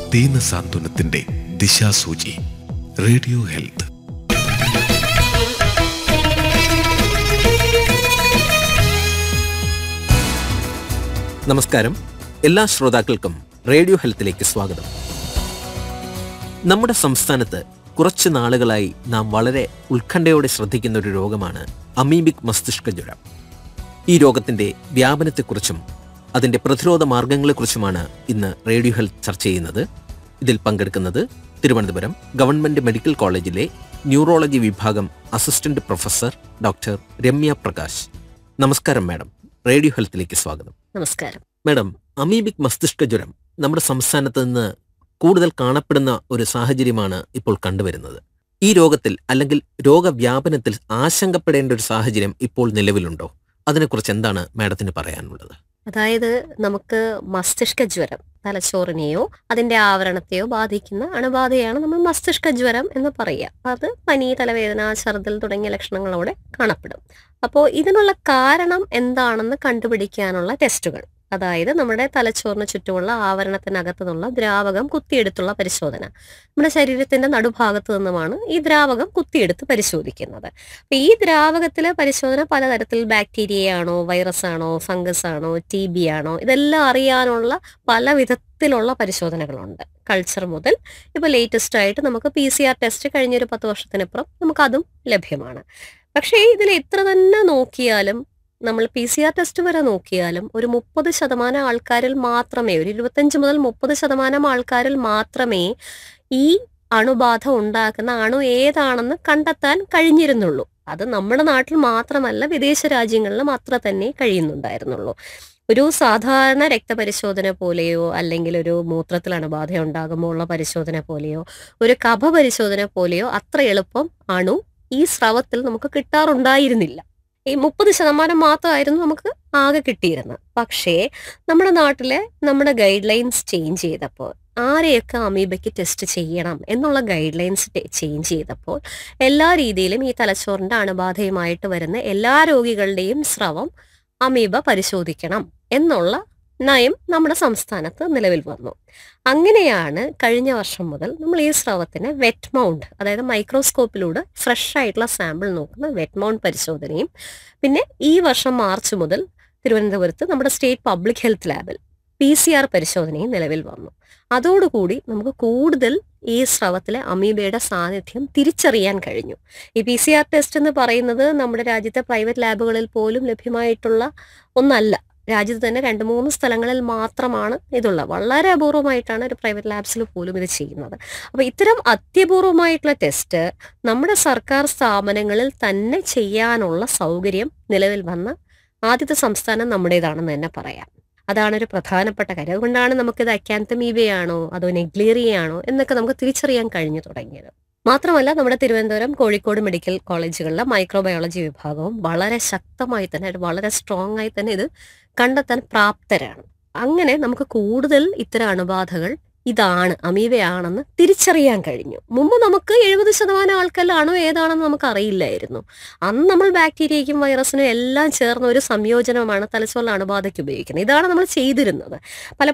ദീനസാന്ത്വനത്തിന്റെ ദിശാസൂചി radio health നമസ്കാരം എല്ലാ ശ്രോതാക്കൾക്കും റേഡിയോ ഹെൽത്തിലേക്ക് സ്വാഗതം നമ്മുടെ സംസ്ഥാനത്ത് കുറച്ച് നാളുകളായി നാം വളരെ ഉത്കണ്ഠയോടെ ശ്രദ്ധിക്കുന്ന ഒരു രോഗമാണ് അമീബിക് മസ്തിഷ്ക ജ്വരം ഈ രോഗത്തിന്റെ വ്യാപനത്തെക്കുറിച്ചും അതിന്റെ പ്രതിരോധ മാർഗങ്ങളെക്കുറിച്ചുമാണ് ഇന്ന് റേഡിയോ ഹെൽത്ത് ചർച്ച ചെയ്യുന്നത് ഇതിൽ പങ്കെടുക്കുന്നത് തിരുവനന്തപുരം ഗവൺമെന്റ് മെഡിക്കൽ കോളേജിലെ ന്യൂറോളജി വിഭാഗം assistant professor doctor Ramya Prakash നമസ്കാരം മാഡം റേഡിയോ ഹെൽത്തിലേക്ക് സ്വാഗതം നമസ്കാരം മാഡം അമീബിക് മസ്തിഷ്ക ജ്വരം നമ്മുടെ സംസ്ഥാനത്ത് നിന്ന് കൂടുതൽ കാണപ്പെടുന്ന ഒരു സാഹചര്യമാണ് ഇപ്പോൾ കണ്ടുവരുന്നത് ഈ രോഗത്തിൽ അല്ലെങ്കിൽ രോഗവ്യാപനത്തിൽ ആശങ്കപ്പെടേണ്ട ഒരു സാഹചര്യം ഇപ്പോൾ നിലവിലുണ്ടോ അതിനെക്കുറിച്ച് എന്താണ് മാഡത്തിന് പറയാനുള്ളത് അതായത് നമുക്ക് മസ്തിഷ്ക ജ്വരം തലച്ചോറിനെയോ അതിന്റെ ആവരണത്തെയോ ബാധിക്കുന്ന അണുബാധയാണ് നമ്മൾ മസ്തിഷ്ക ജ്വരം എന്ന് പറയുക അത് പനി തലവേദന ഛർദിൽ തുടങ്ങിയ ലക്ഷണങ്ങളോടെ കാണപ്പെടും അപ്പോൾ ഇതിനുള്ള കാരണം എന്താണെന്ന് കണ്ടുപിടിക്കാനുള്ള ടെസ്റ്റുകൾ അതായത് നമ്മുടെ തലച്ചോറിന് ചുറ്റുമുള്ള ആവരണത്തിനകത്തു നിന്നുള്ള ദ്രാവകം കുത്തിയെടുത്തുള്ള പരിശോധന നമ്മുടെ ശരീരത്തിന്റെ നടുഭാഗത്ത് നിന്നുമാണ് ഈ ദ്രാവകം കുത്തിയെടുത്ത് പരിശോധിക്കുന്നത് അപ്പൊ ഈ ദ്രാവകത്തിലെ പരിശോധന പലതരത്തിൽ ബാക്ടീരിയയാണോ വൈറസ് ആണോ ഫംഗസ് ആണോ ടി ബി ആണോ ഇതെല്ലാം അറിയാനുള്ള പല വിധത്തിലുള്ള പരിശോധനകളുണ്ട് കൾച്ചർ മുതൽ ഇപ്പൊ ലേറ്റസ്റ്റ് ആയിട്ട് നമുക്ക് പി സി ആർ ടെസ്റ്റ് കഴിഞ്ഞൊരു പത്ത് വർഷത്തിനപ്പുറം നമുക്ക് അതും ലഭ്യമാണ് പക്ഷേ ഇതിൽ എത്ര തന്നെ നോക്കിയാലും നമ്മൾ പി സി ആർ ടെസ്റ്റ് വരെ നോക്കിയാലും ഒരു മുപ്പത് ശതമാനം ആൾക്കാരിൽ മാത്രമേ ഒരു ഇരുപത്തഞ്ച് മുതൽ മുപ്പത് ശതമാനം ആൾക്കാരിൽ മാത്രമേ ഈ അണുബാധ ഉണ്ടാക്കുന്ന അണു ഏതാണെന്ന് കണ്ടെത്താൻ കഴിഞ്ഞിരുന്നുള്ളൂ അത് നമ്മുടെ നാട്ടിൽ മാത്രമല്ല വിദേശ രാജ്യങ്ങളിലും അത്ര തന്നെ കഴിയുന്നുണ്ടായിരുന്നുള്ളൂ ഒരു സാധാരണ രക്തപരിശോധന പോലെയോ അല്ലെങ്കിൽ ഒരു മൂത്രത്തിൽ അണുബാധ ഉണ്ടാകുമ്പോൾ ഉള്ള പരിശോധന പോലെയോ ഒരു കഫ പരിശോധന പോലെയോ അത്ര എളുപ്പം അണു ഈ സ്രവത്തിൽ നമുക്ക് കിട്ടാറുണ്ടായിരുന്നില്ല ഈ മുപ്പത് ശതമാനം മാത്രമായിരുന്നു നമുക്ക് ആകെ കിട്ടിയിരുന്നത് പക്ഷേ നമ്മുടെ നാട്ടിലെ നമ്മുടെ ഗൈഡ് ലൈൻസ് ചേഞ്ച് ചെയ്തപ്പോൾ ആരെയൊക്കെ അമീബയ്ക്ക് ടെസ്റ്റ് ചെയ്യണം എന്നുള്ള ഗൈഡ് ലൈൻസ് ചേഞ്ച് ചെയ്തപ്പോൾ എല്ലാ രീതിയിലും ഈ തലച്ചോറിന്റെ അണുബാധയുമായിട്ട് വരുന്ന എല്ലാ രോഗികളുടെയും സ്രവം അമീബ പരിശോധിക്കണം എന്നുള്ള നയം നമ്മുടെ സംസ്ഥാനത്ത് നിലവിൽ വന്നു അങ്ങനെയാണ് കഴിഞ്ഞ വർഷം മുതൽ നമ്മൾ ഈ സ്രവത്തിന് വെറ്റ് മൗണ്ട് അതായത് മൈക്രോസ്കോപ്പിലൂടെ ഫ്രഷ് ആയിട്ടുള്ള സാമ്പിൾ നോക്കുന്ന വെറ്റ് മൗണ്ട് പരിശോധനയും പിന്നെ ഈ വർഷം മാർച്ച് മുതൽ തിരുവനന്തപുരത്ത് നമ്മുടെ സ്റ്റേറ്റ് പബ്ലിക് ഹെൽത്ത് ലാബിൽ പി സി ആർ പരിശോധനയും നിലവിൽ വന്നു അതോടുകൂടി നമുക്ക് കൂടുതൽ ഈ സ്രവത്തിലെ അമീബയുടെ സാന്നിധ്യം തിരിച്ചറിയാൻ കഴിഞ്ഞു ഈ പി സി ആർ ടെസ്റ്റ് എന്ന് പറയുന്നത് നമ്മുടെ രാജ്യത്തെ പ്രൈവറ്റ് ലാബുകളിൽ പോലും ലഭ്യമായിട്ടുള്ള ഒന്നല്ല രാജ്യത്ത് തന്നെ രണ്ട് മൂന്ന് സ്ഥലങ്ങളിൽ മാത്രമാണ് ഇതുള്ളത് വളരെ അപൂർവമായിട്ടാണ് ഒരു പ്രൈവറ്റ് ലാബ്സിൽ പോലും ഇത് ചെയ്യുന്നത് അപ്പോൾ ഇത്തരം അത്യപൂർവമായിട്ടുള്ള ടെസ്റ്റ് നമ്മുടെ സർക്കാർ സ്ഥാപനങ്ങളിൽ തന്നെ ചെയ്യാനുള്ള സൗകര്യം നിലവിൽ വന്ന ആദ്യത്തെ സംസ്ഥാനം നമ്മുടേതാണെന്ന് തന്നെ പറയാം അതാണ് ഒരു പ്രധാനപ്പെട്ട കാര്യം അതുകൊണ്ടാണ് നമുക്കിത് അക്കാന്തമീബയാണോ അതോ നെഗ്ലേറിയയാണോ എന്നൊക്കെ നമുക്ക് തിരിച്ചറിയാൻ കഴിഞ്ഞു തുടങ്ങിയത് മാത്രമല്ല നമ്മുടെ തിരുവനന്തപുരം കോഴിക്കോട് മെഡിക്കൽ കോളേജുകളിലെ മൈക്രോബയോളജി വിഭാഗവും വളരെ ശക്തമായി തന്നെ വളരെ സ്ട്രോങ് ആയി തന്നെ ഇത് കണ്ടെത്താൻ പ്രാപ്തരാണ് അങ്ങനെ നമുക്ക് കൂടുതൽ ഇത്തരം അണുബാധകൾ ഇതാണ് അമീബയാണെന്ന് തിരിച്ചറിയാൻ കഴിഞ്ഞു മുമ്പ് നമുക്ക് എഴുപത് ശതമാനം ആൾക്കാരിൽ അണു ഏതാണെന്ന് നമുക്ക് അറിയില്ലായിരുന്നു അന്ന് നമ്മൾ ബാക്ടീരിയയ്ക്കും വൈറസിനും എല്ലാം ചേർന്ന ഒരു സംയോജനമാണ് തലച്ചോറിലെ അണുബാധയ്ക്ക് ഉപയോഗിക്കുന്നത് ഇതാണ് നമ്മൾ ചെയ്തിരുന്നത് പല